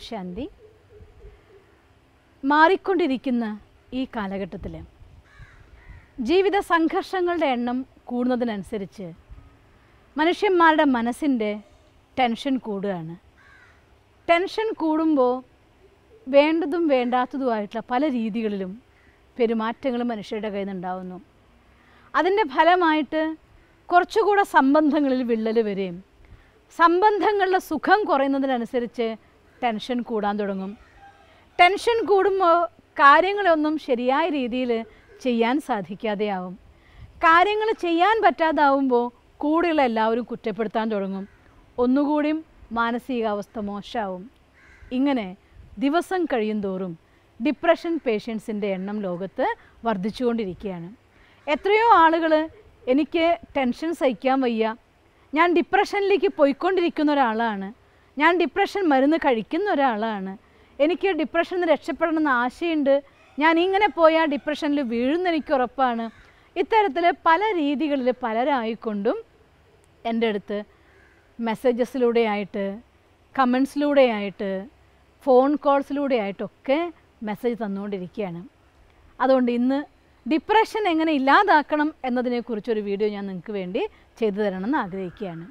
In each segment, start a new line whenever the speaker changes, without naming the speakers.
ശാന്തി മാറിക്കൊണ്ടിരിക്കുന്ന ഈ കാലഘട്ടത്തിൽ ജീവിത സംഘർഷങ്ങളുടെ എണ്ണം കൂടുന്നതിനനുസരിച്ച് മനുഷ്യന്മാരുടെ മനസ്സിൻ്റെ ടെൻഷൻ കൂടുകയാണ് ടെൻഷൻ കൂടുമ്പോൾ വേണ്ടതും വേണ്ടാത്തതുമായിട്ടുള്ള പല രീതികളിലും പെരുമാറ്റങ്ങൾ മനുഷ്യരുടെ കയ്യിൽ നിന്നുണ്ടാവുന്നു അതിൻ്റെ ഫലമായിട്ട് കുറച്ചുകൂടെ സംബന്ധങ്ങളിൽ വിള്ളൽ വരികയും സംബന്ധങ്ങളുടെ സുഖം കുറയുന്നതിനനുസരിച്ച് ടെൻഷൻ കൂടാൻ തുടങ്ങും ടെൻഷൻ കൂടുമ്പോൾ കാര്യങ്ങളൊന്നും ശരിയായ രീതിയിൽ ചെയ്യാൻ സാധിക്കാതെയാവും കാര്യങ്ങൾ ചെയ്യാൻ പറ്റാതാവുമ്പോൾ കൂടെയുള്ള എല്ലാവരും കുറ്റപ്പെടുത്താൻ തുടങ്ങും ഒന്നുകൂടിയും മാനസികാവസ്ഥ മോശമാവും ഇങ്ങനെ ദിവസം കഴിയും തോറും ഡിപ്രഷൻ പേഷ്യൻസിൻ്റെ എണ്ണം ലോകത്ത് വർദ്ധിച്ചുകൊണ്ടിരിക്കുകയാണ് എത്രയോ ആളുകൾ എനിക്ക് ടെൻഷൻ സഹിക്കാൻ വയ്യ ഞാൻ ഡിപ്രഷനിലേക്ക് പോയിക്കൊണ്ടിരിക്കുന്ന ഒരാളാണ് ഞാൻ ഡിപ്രഷൻ മരുന്ന് കഴിക്കുന്ന ഒരാളാണ് എനിക്ക് ഡിപ്രഷനിൽ നിന്ന് രക്ഷപ്പെടണമെന്ന് ആശയുണ്ട് ഞാൻ ഇങ്ങനെ പോയാൽ ഡിപ്രഷനിൽ വീഴുന്ന എനിക്ക് ഉറപ്പാണ് ഇത്തരത്തിൽ പല രീതികളിൽ പലരായിക്കൊണ്ടും എൻ്റെ അടുത്ത് മെസ്സേജസിലൂടെ ആയിട്ട് കമൻസിലൂടെ ആയിട്ട് ഫോൺ കോൾസിലൂടെ ആയിട്ടൊക്കെ മെസ്സേജ് തന്നുകൊണ്ടിരിക്കുകയാണ് അതുകൊണ്ട് ഇന്ന് ഡിപ്രഷൻ എങ്ങനെ ഇല്ലാതാക്കണം എന്നതിനെക്കുറിച്ചൊരു വീഡിയോ ഞാൻ നിങ്ങൾക്ക് വേണ്ടി ചെയ്തു തരണമെന്ന് ആഗ്രഹിക്കുകയാണ്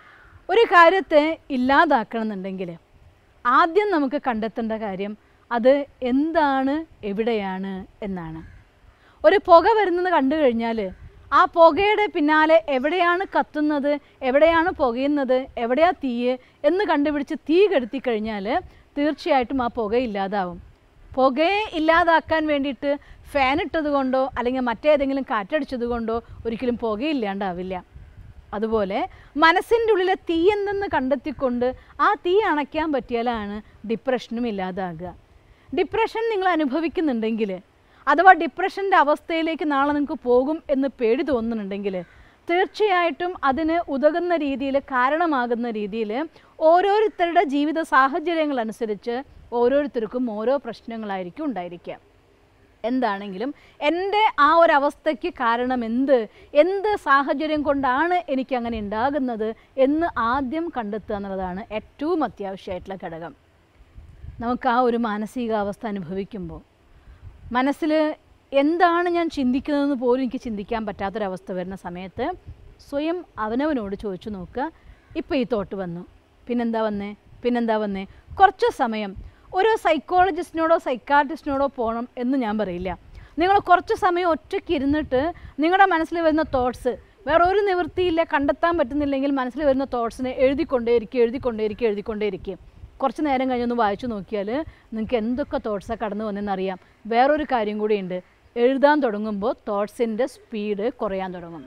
ഒരു കാര്യത്തെ ഇല്ലാതാക്കണം എന്നുണ്ടെങ്കിൽ ആദ്യം നമുക്ക് കണ്ടെത്തേണ്ട കാര്യം അത് എന്താണ് എവിടെയാണ് എന്നാണ് ഒരു പുക വരുന്നത് കണ്ടു കഴിഞ്ഞാൽ ആ പുകയുടെ പിന്നാലെ എവിടെയാണ് കത്തുന്നത് എവിടെയാണ് പുകയുന്നത് എവിടെയാ തീയ് എന്ന് കണ്ടുപിടിച്ച് തീ കെടുത്തി കഴിഞ്ഞാൽ തീർച്ചയായിട്ടും ആ പുക ഇല്ലാതാവും പുകയെ ഇല്ലാതാക്കാൻ വേണ്ടിയിട്ട് ഫാൻ ഇട്ടത് കൊണ്ടോ അല്ലെങ്കിൽ മറ്റേതെങ്കിലും കാറ്റടിച്ചത് കൊണ്ടോ ഒരിക്കലും പുകയില്ലാണ്ടാവില്ല അതുപോലെ മനസ്സിൻ്റെ ഉള്ളിലെ തീ എന്തെന്ന് കണ്ടെത്തിക്കൊണ്ട് ആ തീ അണയ്ക്കാൻ പറ്റിയാലാണ് ഡിപ്രഷനും ഇല്ലാതാകുക ഡിപ്രഷൻ നിങ്ങൾ അനുഭവിക്കുന്നുണ്ടെങ്കിൽ അഥവാ ഡിപ്രഷൻ്റെ അവസ്ഥയിലേക്ക് നാളെ നിങ്ങൾക്ക് പോകും എന്ന് പേടി തോന്നുന്നുണ്ടെങ്കിൽ തീർച്ചയായിട്ടും അതിന് ഉതകുന്ന രീതിയിൽ കാരണമാകുന്ന രീതിയിൽ ഓരോരുത്തരുടെ ജീവിത സാഹചര്യങ്ങൾ അനുസരിച്ച് ഓരോരുത്തർക്കും ഓരോ പ്രശ്നങ്ങളായിരിക്കും ഉണ്ടായിരിക്കുക എന്താണെങ്കിലും എൻ്റെ ആ ഒരു അവസ്ഥയ്ക്ക് കാരണം എന്ത് എന്ത് സാഹചര്യം കൊണ്ടാണ് എനിക്ക് അങ്ങനെ ഉണ്ടാകുന്നത് എന്ന് ആദ്യം കണ്ടെത്തുക എന്നുള്ളതാണ് ഏറ്റവും അത്യാവശ്യമായിട്ടുള്ള ഘടകം നമുക്ക് ആ ഒരു മാനസികാവസ്ഥ അനുഭവിക്കുമ്പോൾ മനസ്സിൽ എന്താണ് ഞാൻ ചിന്തിക്കുന്നതെന്ന് പോലും എനിക്ക് ചിന്തിക്കാൻ പറ്റാത്തൊരവസ്ഥ വരുന്ന സമയത്ത് സ്വയം അവനവനോട് ചോദിച്ചു നോക്കുക ഇപ്പോൾ ഈ തോട്ട് വന്നു പിന്നെന്താ വന്നേ പിന്നെന്താ വന്നേ കുറച്ച് സമയം ഒരു സൈക്കോളജിസ്റ്റിനോടോ സൈക്കാട്രിസ്റ്റിനോടോ പോകണം എന്ന് ഞാൻ പറയില്ല നിങ്ങൾ കുറച്ച് സമയം ഒറ്റയ്ക്ക് ഇരുന്നിട്ട് നിങ്ങളുടെ മനസ്സിൽ വരുന്ന തോട്ട്സ് വേറെ ഒരു നിവൃത്തിയില്ല കണ്ടെത്താൻ പറ്റുന്നില്ലെങ്കിൽ മനസ്സിൽ വരുന്ന തോട്ട്സിനെ എഴുതിക്കൊണ്ടേയിരിക്കും എഴുതിക്കൊണ്ടേയിരിക്കും എഴുതിക്കൊണ്ടേയിരിക്കും കുറച്ച് നേരം കഴിഞ്ഞൊന്ന് വായിച്ചു നോക്കിയാൽ നിങ്ങൾക്ക് എന്തൊക്കെ തോട്ട്സാണ് കടന്നു വന്നെന്നറിയാം വേറൊരു കാര്യം കൂടിയുണ്ട് എഴുതാൻ തുടങ്ങുമ്പോൾ തോട്ട്സിൻ്റെ സ്പീഡ് കുറയാൻ തുടങ്ങും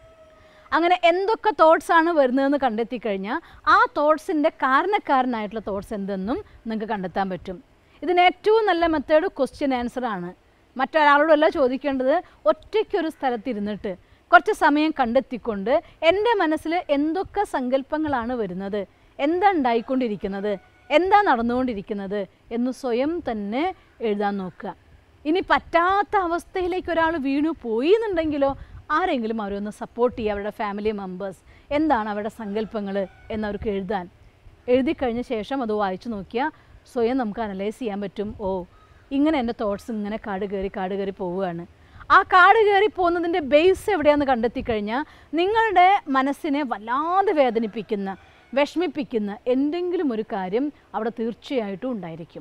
അങ്ങനെ എന്തൊക്കെ തോട്ട്സ് ആണ് വരുന്നതെന്ന് കണ്ടെത്തി കഴിഞ്ഞാൽ ആ തോട്ട്സിൻ്റെ കാരണക്കാരനായിട്ടുള്ള തോട്ട്സ് എന്തെന്നും നിങ്ങൾക്ക് കണ്ടെത്താൻ പറ്റും ഇതിന് ഏറ്റവും നല്ല മെത്തേഡ് ക്വസ്റ്റ്യൻ ആൻസർ ആണ് മറ്റൊരാളോടല്ല ചോദിക്കേണ്ടത് ഒറ്റയ്ക്കൊരു സ്ഥലത്തിരുന്നിട്ട് കുറച്ച് സമയം കണ്ടെത്തിക്കൊണ്ട് എൻ്റെ മനസ്സിൽ എന്തൊക്കെ സങ്കല്പങ്ങളാണ് വരുന്നത് എന്താ ഉണ്ടായിക്കൊണ്ടിരിക്കുന്നത് എന്താ നടന്നുകൊണ്ടിരിക്കുന്നത് എന്ന് സ്വയം തന്നെ എഴുതാൻ നോക്കുക ഇനി പറ്റാത്ത അവസ്ഥയിലേക്ക് ഒരാൾ വീണു പോയി എന്നുണ്ടെങ്കിലോ ആരെങ്കിലും അവരെ ഒന്ന് സപ്പോർട്ട് ചെയ്യുക അവരുടെ ഫാമിലി മെമ്പേഴ്സ് എന്താണ് അവരുടെ സങ്കല്പങ്ങൾ എന്നവർക്ക് എഴുതാൻ എഴുതി കഴിഞ്ഞ ശേഷം അത് വായിച്ചു നോക്കിയാൽ സ്വയം നമുക്ക് അനലൈസ് ചെയ്യാൻ പറ്റും ഓ ഇങ്ങനെ എൻ്റെ തോട്ട്സ് ഇങ്ങനെ കാട് കയറി കാട് കയറി പോവുകയാണ് ആ കാട് കയറി പോകുന്നതിൻ്റെ ബേസ് എവിടെയാണെന്ന് കണ്ടെത്തി കഴിഞ്ഞാൽ നിങ്ങളുടെ മനസ്സിനെ വല്ലാതെ വേദനിപ്പിക്കുന്ന വിഷമിപ്പിക്കുന്ന എന്തെങ്കിലും ഒരു കാര്യം അവിടെ തീർച്ചയായിട്ടും ഉണ്ടായിരിക്കും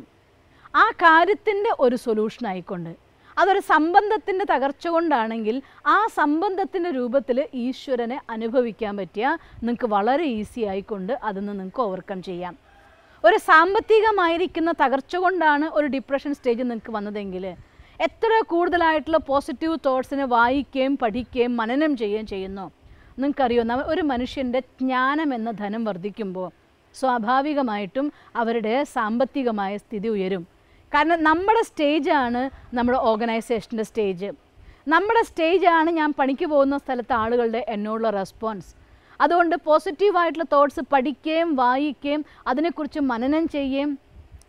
ആ കാര്യത്തിൻ്റെ ഒരു സൊല്യൂഷൻ ആയിക്കൊണ്ട് അതൊരു സംബന്ധത്തിൻ്റെ തകർച്ച കൊണ്ടാണെങ്കിൽ ആ സംബന്ധത്തിൻ്റെ രൂപത്തിൽ ഈശ്വരനെ അനുഭവിക്കാൻ പറ്റിയ നിങ്ങൾക്ക് വളരെ ഈസി ആയിക്കൊണ്ട് അതിൽ നിന്ന് നിങ്ങൾക്ക് ഓവർകം ചെയ്യാം ഒരു സാമ്പത്തികമായിരിക്കുന്ന തകർച്ച കൊണ്ടാണ് ഒരു ഡിപ്രഷൻ സ്റ്റേജ് നിങ്ങൾക്ക് വന്നതെങ്കിൽ എത്ര കൂടുതലായിട്ടുള്ള പോസിറ്റീവ് തോട്ട്സിനെ വായിക്കുകയും പഠിക്കുകയും മനനം ചെയ്യുകയും ചെയ്യുന്നു നിങ്ങൾക്കറിയോ നമ്മ- ഒരു മനുഷ്യൻ്റെ ജ്ഞാനം എന്ന ധനം വർദ്ധിക്കുമ്പോൾ സ്വാഭാവികമായിട്ടും അവരുടെ സാമ്പത്തികമായ സ്ഥിതി ഉയരും കാരണം നമ്മുടെ സ്റ്റേജാണ് നമ്മുടെ ഓർഗനൈസേഷൻ്റെ സ്റ്റേജ് നമ്മുടെ സ്റ്റേജാണ് ഞാൻ പണിക്ക് പോകുന്ന സ്ഥലത്തെ ആളുകളുടെ എന്നോടുള്ള റെസ്പോൺസ് അതുകൊണ്ട് പോസിറ്റീവായിട്ടുള്ള തോട്ട്സ് പഠിക്കുകയും വായിക്കുകയും അതിനെക്കുറിച്ച് മനനം ചെയ്യുകയും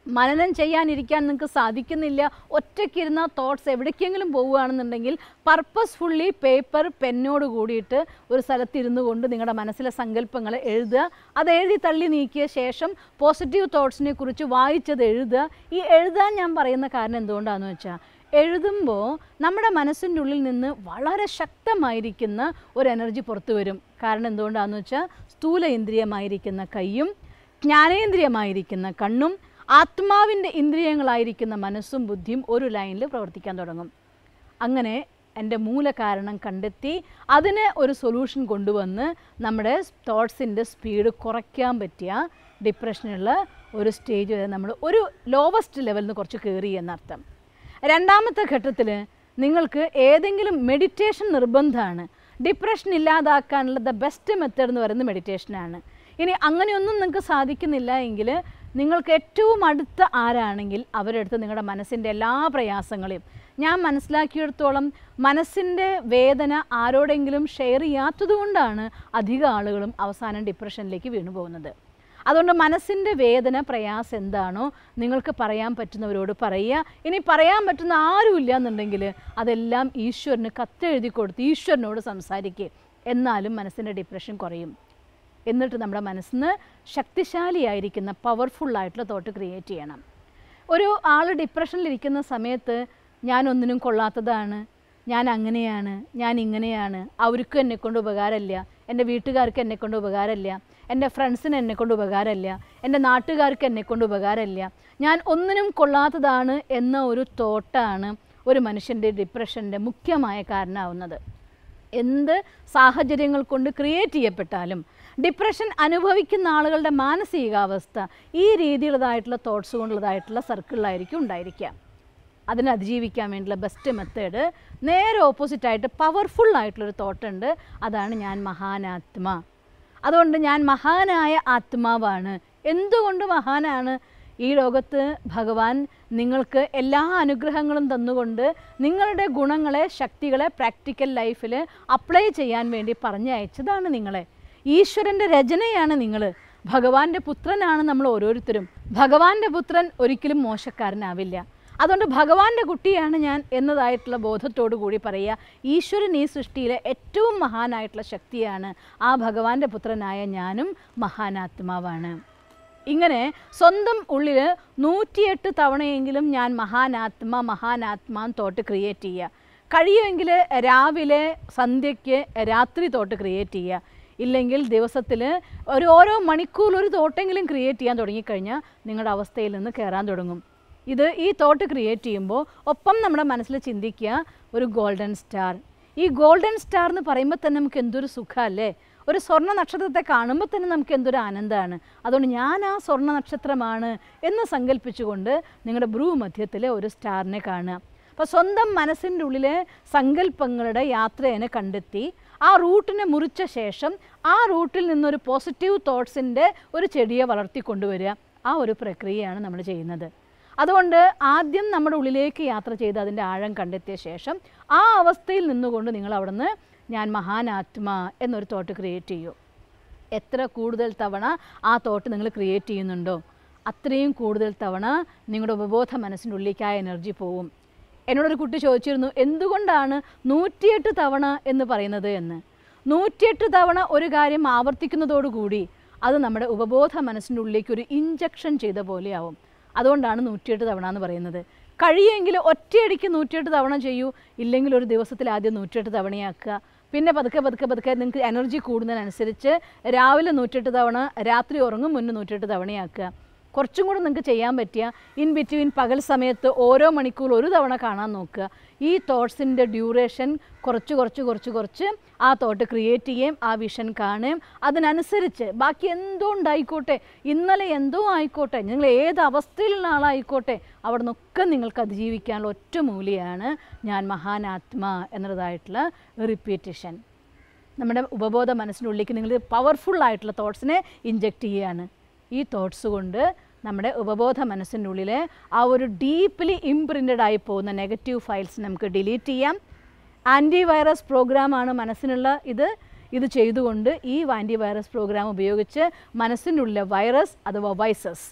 മനനം ചെയ്യാനിരിക്കാൻ നിങ്ങൾക്ക് സാധിക്കുന്നില്ല ഒറ്റയ്ക്കിരുന്ന തോട്ട്സ് എവിടേക്കെങ്കിലും പോവുകയാണെന്നുണ്ടെങ്കിൽ പർപ്പസ്ഫുള്ളി പേപ്പർ പെന്നോട് കൂടിയിട്ട് ഒരു സ്ഥലത്തിരുന്നു കൊണ്ട് നിങ്ങളുടെ മനസ്സിലെ സങ്കല്പങ്ങൾ എഴുതുക അത് എഴുതി തള്ളി നീക്കിയ ശേഷം പോസിറ്റീവ് തോട്ട്സിനെ കുറിച്ച് വായിച്ചത് എഴുതുക ഈ എഴുതാൻ ഞാൻ പറയുന്ന കാരണം എന്തുകൊണ്ടാണെന്ന് വെച്ചാൽ എഴുതുമ്പോൾ നമ്മുടെ മനസ്സിൻ്റെ ഉള്ളിൽ നിന്ന് വളരെ ശക്തമായിരിക്കുന്ന ഒരു എനർജി പുറത്തു വരും കാരണം എന്തുകൊണ്ടാണെന്ന് വെച്ചാൽ സ്ഥൂല ഇന്ദ്രിയമായിരിക്കുന്ന കൈയും ജ്ഞാനേന്ദ്രിയമായിരിക്കുന്ന കണ്ണും ആത്മാവിൻ്റെ ഇന്ദ്രിയങ്ങളായിരിക്കുന്ന മനസ്സും ബുദ്ധിയും ഒരു ലൈനിൽ പ്രവർത്തിക്കാൻ തുടങ്ങും അങ്ങനെ എൻ്റെ മൂലകാരണം കണ്ടെത്തി അതിന് ഒരു സൊല്യൂഷൻ കൊണ്ടുവന്ന് നമ്മുടെ തോട്ട്സിൻ്റെ സ്പീഡ് കുറയ്ക്കാൻ പറ്റിയ ഡിപ്രഷനുള്ള ഒരു സ്റ്റേജ് വരെ നമ്മൾ ഒരു ലോവസ്റ്റ് ലെവലിൽ നിന്ന് കുറച്ച് കയറി എന്നർത്ഥം രണ്ടാമത്തെ ഘട്ടത്തിൽ നിങ്ങൾക്ക് ഏതെങ്കിലും മെഡിറ്റേഷൻ നിർബന്ധമാണ് ഡിപ്രഷൻ ഇല്ലാതാക്കാനുള്ള ദ ബെസ്റ്റ് മെത്തേഡ് എന്ന് പറയുന്നത് മെഡിറ്റേഷനാണ് ഇനി അങ്ങനെയൊന്നും നിങ്ങൾക്ക് സാധിക്കുന്നില്ല എങ്കിൽ നിങ്ങൾക്ക് ഏറ്റവും അടുത്ത ആരാണെങ്കിൽ അവരുടെ അടുത്ത് നിങ്ങളുടെ മനസ്സിൻ്റെ എല്ലാ പ്രയാസങ്ങളെയും ഞാൻ മനസ്സിലാക്കിയിടത്തോളം മനസ്സിൻ്റെ വേദന ആരോടെങ്കിലും ഷെയർ ചെയ്യാത്തതുകൊണ്ടാണ് അധിക ആളുകളും അവസാനം ഡിപ്രഷനിലേക്ക് വീണു പോകുന്നത് അതുകൊണ്ട് മനസ്സിൻ്റെ വേദന പ്രയാസം എന്താണോ നിങ്ങൾക്ക് പറയാൻ പറ്റുന്നവരോട് പറയുക ഇനി പറയാൻ പറ്റുന്ന ആരുമില്ല എന്നുണ്ടെങ്കിൽ അതെല്ലാം ഈശ്വരന് കത്തെഴുതി കൊടുത്ത് ഈശ്വരനോട് സംസാരിക്കുക എന്നാലും മനസ്സിൻ്റെ ഡിപ്രഷൻ കുറയും എന്നിട്ട് നമ്മുടെ മനസ്സിന് ശക്തിശാലിയായിരിക്കുന്ന പവർഫുള്ളായിട്ടുള്ള തോട്ട് ക്രിയേറ്റ് ചെയ്യണം ഒരു ആൾ ഡിപ്രഷനിലിരിക്കുന്ന സമയത്ത് ഞാൻ ഒന്നിനും കൊള്ളാത്തതാണ് ഞാൻ അങ്ങനെയാണ് ഞാൻ ഇങ്ങനെയാണ് അവർക്കും എന്നെക്കൊണ്ട് ഉപകാരമില്ല എൻ്റെ വീട്ടുകാർക്ക് എന്നെക്കൊണ്ട് ഉപകാരമില്ല എൻ്റെ ഫ്രണ്ട്സിന് എന്നെക്കൊണ്ട് ഉപകാരമില്ല എൻ്റെ നാട്ടുകാർക്ക് എന്നെക്കൊണ്ട് ഉപകാരമില്ല ഞാൻ ഒന്നിനും കൊള്ളാത്തതാണ് എന്ന ഒരു തോട്ടാണ് ഒരു മനുഷ്യൻ്റെ ഡിപ്രഷൻ്റെ മുഖ്യമായ കാരണമാവുന്നത് എന്ത് സാഹചര്യങ്ങൾ കൊണ്ട് ക്രിയേറ്റ് ചെയ്യപ്പെട്ടാലും ഡിപ്രഷൻ അനുഭവിക്കുന്ന ആളുകളുടെ മാനസികാവസ്ഥ ഈ രീതിയിലുള്ളതായിട്ടുള്ള തോട്ട്സ് കൊണ്ടുള്ളതായിട്ടുള്ള സർക്കിളിലായിരിക്കും ഉണ്ടായിരിക്കുക അതിനെ അതിജീവിക്കാൻ വേണ്ടിയുള്ള ബെസ്റ്റ് മെത്തേഡ് നേരെ ഓപ്പോസിറ്റായിട്ട് പവർഫുൾ ആയിട്ടുള്ളൊരു തോട്ടുണ്ട് അതാണ് ഞാൻ മഹാനാത്മ അതുകൊണ്ട് ഞാൻ മഹാനായ ആത്മാവാണ് എന്തുകൊണ്ട് മഹാനാണ് ഈ ലോകത്ത് ഭഗവാൻ നിങ്ങൾക്ക് എല്ലാ അനുഗ്രഹങ്ങളും തന്നുകൊണ്ട് നിങ്ങളുടെ ഗുണങ്ങളെ ശക്തികളെ പ്രാക്ടിക്കൽ ലൈഫിൽ അപ്ലൈ ചെയ്യാൻ വേണ്ടി പറഞ്ഞയച്ചതാണ് നിങ്ങളെ ഈശ്വരൻ്റെ രചനയാണ് നിങ്ങൾ ഭഗവാന്റെ പുത്രനാണ് നമ്മൾ ഓരോരുത്തരും ഭഗവാന്റെ പുത്രൻ ഒരിക്കലും മോശക്കാരനാവില്ല അതുകൊണ്ട് ഭഗവാന്റെ കുട്ടിയാണ് ഞാൻ എന്നതായിട്ടുള്ള ബോധത്തോടു കൂടി പറയുക ഈശ്വരൻ ഈ സൃഷ്ടിയിലെ ഏറ്റവും മഹാനായിട്ടുള്ള ശക്തിയാണ് ആ ഭഗവാന്റെ പുത്രനായ ഞാനും മഹാനാത്മാവാണ് ഇങ്ങനെ സ്വന്തം ഉള്ളിൽ നൂറ്റിയെട്ട് തവണയെങ്കിലും ഞാൻ മഹാനാത്മ മഹാനാത്മാ തോട്ട് ക്രിയേറ്റ് ചെയ്യുക കഴിയുമെങ്കിൽ രാവിലെ സന്ധ്യയ്ക്ക് രാത്രി തോട്ട് ക്രിയേറ്റ് ചെയ്യുക ഇല്ലെങ്കിൽ ദിവസത്തിൽ ഒരു ഓരോ മണിക്കൂർ ഒരു തോട്ടെങ്കിലും ക്രിയേറ്റ് ചെയ്യാൻ തുടങ്ങിക്കഴിഞ്ഞാൽ നിങ്ങളുടെ അവസ്ഥയിൽ നിന്ന് കയറാൻ തുടങ്ങും ഇത് ഈ തോട്ട് ക്രിയേറ്റ് ചെയ്യുമ്പോൾ ഒപ്പം നമ്മുടെ മനസ്സിൽ ചിന്തിക്കുക ഒരു ഗോൾഡൻ സ്റ്റാർ ഈ ഗോൾഡൻ സ്റ്റാർ എന്ന് പറയുമ്പോൾ തന്നെ നമുക്ക് എന്തൊരു സുഖമല്ലേ ഒരു സ്വർണ്ണ നക്ഷത്രത്തെ കാണുമ്പോൾ തന്നെ നമുക്ക് എന്തൊരു ആനന്ദമാണ് അതുകൊണ്ട് ഞാൻ ആ സ്വർണ്ണ നക്ഷത്രമാണ് എന്ന് സങ്കല്പിച്ചുകൊണ്ട് നിങ്ങളുടെ ബ്രൂ മധ്യത്തിലെ ഒരു സ്റ്റാറിനെ കാണുക അപ്പോൾ സ്വന്തം മനസ്സിൻ്റെ ഉള്ളിലെ സങ്കല്പങ്ങളുടെ യാത്രയെ കണ്ടെത്തി ആ റൂട്ടിനെ മുറിച്ച ശേഷം ആ റൂട്ടിൽ നിന്നൊരു പോസിറ്റീവ് തോട്ട്സിൻ്റെ ഒരു ചെടിയെ വളർത്തിക്കൊണ്ടുവരിക ആ ഒരു പ്രക്രിയയാണ് നമ്മൾ ചെയ്യുന്നത് അതുകൊണ്ട് ആദ്യം നമ്മുടെ ഉള്ളിലേക്ക് യാത്ര ചെയ്ത് അതിൻ്റെ ആഴം കണ്ടെത്തിയ ശേഷം ആ അവസ്ഥയിൽ നിന്നുകൊണ്ട് നിങ്ങൾ അവിടുന്ന് ഞാൻ മഹാനാത്മ എന്നൊരു തോട്ട് ക്രിയേറ്റ് ചെയ്യൂ എത്ര കൂടുതൽ തവണ ആ തോട്ട് നിങ്ങൾ ക്രിയേറ്റ് ചെയ്യുന്നുണ്ടോ അത്രയും കൂടുതൽ തവണ നിങ്ങളുടെ ഉപബോധ മനസ്സിൻ്റെ ഉള്ളിലേക്ക് ആ എനർജി പോവും എന്നോടൊരു കുട്ടി ചോദിച്ചിരുന്നു എന്തുകൊണ്ടാണ് നൂറ്റിയെട്ട് തവണ എന്ന് പറയുന്നത് എന്ന് നൂറ്റിയെട്ട് തവണ ഒരു കാര്യം ആവർത്തിക്കുന്നതോടുകൂടി അത് നമ്മുടെ ഉപബോധ മനസ്സിൻ്റെ ഉള്ളിലേക്ക് ഒരു ഇഞ്ചക്ഷൻ ചെയ്ത പോലെയാവും അതുകൊണ്ടാണ് നൂറ്റിയെട്ട് തവണ എന്ന് പറയുന്നത് കഴിയുമെങ്കിൽ ഒറ്റയടിക്ക് നൂറ്റിയെട്ട് തവണ ചെയ്യൂ ഇല്ലെങ്കിൽ ഒരു ദിവസത്തിൽ ആദ്യം നൂറ്റിയെട്ട് തവണയാക്കുക പിന്നെ പതുക്കെ പതുക്കെ പതുക്കെ നിങ്ങൾക്ക് എനർജി കൂടുന്നതിനനുസരിച്ച് രാവിലെ നൂറ്റെട്ട് തവണ രാത്രി ഉറങ്ങും മുന്നേ നൂറ്റെട്ട് തവണയാക്കുക കുറച്ചും കൂടെ നിങ്ങൾക്ക് ചെയ്യാൻ പറ്റിയ ഇൻ ബിറ്റ്വീൻ പകൽ സമയത്ത് ഓരോ മണിക്കൂർ ഒരു തവണ കാണാൻ നോക്കുക ഈ തോട്ട്സിൻ്റെ ഡ്യൂറേഷൻ കുറച്ച് കുറച്ച് കുറച്ച് കുറച്ച് ആ തോട്ട് ക്രിയേറ്റ് ചെയ്യുകയും ആ വിഷൻ കാണുകയും അതിനനുസരിച്ച് ബാക്കി എന്തോ ഉണ്ടായിക്കോട്ടെ ഇന്നലെ എന്തോ ആയിക്കോട്ടെ നിങ്ങൾ ഏത് അവസ്ഥയിലുള്ള ആളായിക്കോട്ടെ അവിടെ നിന്നൊക്കെ നിങ്ങൾക്ക് അതിജീവിക്കാനുള്ള ഒറ്റ മൂല്യമാണ് ഞാൻ മഹാനാത്മ എന്നതായിട്ടുള്ള റിപ്പീറ്റേഷൻ നമ്മുടെ ഉപബോധ മനസ്സിനുള്ളിലേക്ക് നിങ്ങൾ പവർഫുൾ ആയിട്ടുള്ള തോട്ട്സിനെ ഇഞ്ചെക്റ്റ് ചെയ്യുകയാണ് ഈ തോട്ട്സ് കൊണ്ട് നമ്മുടെ ഉപബോധ മനസ്സിൻ്റെ ഉള്ളിലെ ആ ഒരു ഡീപ്ലി ഇംപ്രിൻറ്റഡ് ആയി പോകുന്ന നെഗറ്റീവ് ഫയൽസ് നമുക്ക് ഡിലീറ്റ് ചെയ്യാം ആൻറ്റി വൈറസ് പ്രോഗ്രാമാണ് മനസ്സിനുള്ള ഇത് ഇത് ചെയ്തുകൊണ്ട് ഈ ആൻറ്റി വൈറസ് പ്രോഗ്രാം ഉപയോഗിച്ച് മനസ്സിൻ്റെ ഉള്ളിലെ വൈറസ് അഥവാ വൈസസ്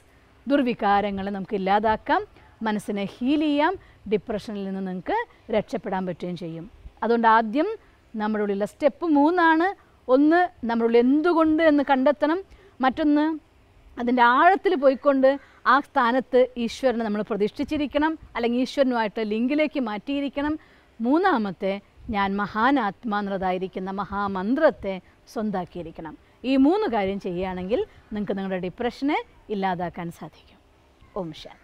ദുർവികാരങ്ങളെ നമുക്ക് ഇല്ലാതാക്കാം മനസ്സിനെ ഹീൽ ചെയ്യാം ഡിപ്രഷനിൽ നിന്ന് നിങ്ങൾക്ക് രക്ഷപ്പെടാൻ പറ്റുകയും ചെയ്യും അതുകൊണ്ട് ആദ്യം നമ്മുടെ ഉള്ളിലുള്ള സ്റ്റെപ്പ് മൂന്നാണ് ഒന്ന് നമ്മുടെ ഉള്ളിൽ എന്തുകൊണ്ട് എന്ന് കണ്ടെത്തണം മറ്റൊന്ന് അതിൻ്റെ ആഴത്തിൽ പോയിക്കൊണ്ട് ആ സ്ഥാനത്ത് ഈശ്വരനെ നമ്മൾ പ്രതിഷ്ഠിച്ചിരിക്കണം അല്ലെങ്കിൽ ഈശ്വരനുമായിട്ട് ലിങ്കിലേക്ക് മാറ്റിയിരിക്കണം മൂന്നാമത്തെ ഞാൻ മഹാനാത്മാന്നതായിരിക്കുന്ന മഹാമന്ത്രത്തെ സ്വന്താക്കിയിരിക്കണം ഈ മൂന്ന് കാര്യം ചെയ്യുകയാണെങ്കിൽ നിങ്ങൾക്ക് നിങ്ങളുടെ ഡിപ്രഷനെ ഇല്ലാതാക്കാൻ സാധിക്കും ഓം ശാന്തി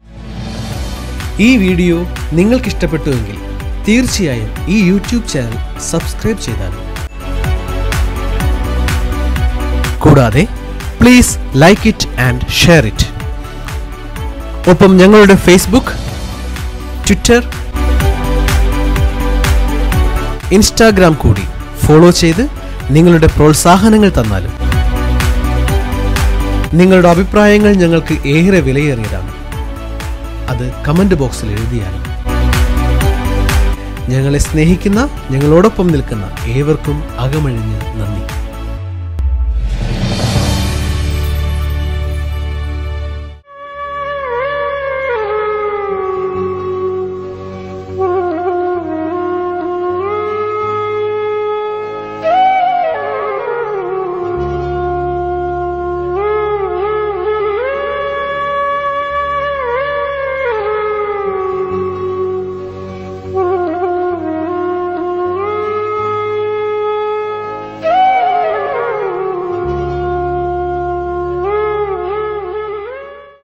ഈ വീഡിയോ നിങ്ങൾക്ക് ഇഷ്ടപ്പെട്ടുവെങ്കിൽ തീർച്ചയായും ഈ യൂട്യൂബ് ചാനൽ സബ്സ്ക്രൈബ് ചെയ്താലും കൂടാതെ please like it and share it ഒപ്പം ഞങ്ങളുടെ ഫേസ്ബുക്ക് ട്വിറ്റർ ഇൻസ്റ്റാഗ്രാം കൂടി ഫോളോ ചെയ്ത് നിങ്ങളുടെ പ്രോത്സാഹനങ്ങൾ തന്നാലും നിങ്ങളുടെ അഭിപ്രായങ്ങൾ ഞങ്ങൾക്ക് ഏറെ വിലയേറിയതാണ് അത് കമന്റ് ബോക്സിൽ എഴുതിയാലും ഞങ്ങളെ സ്നേഹിക്കുന്ന ഞങ്ങളോടൊപ്പം നിൽക്കുന്ന ഏവർക്കും അകമഴിഞ്ഞ് നന്ദി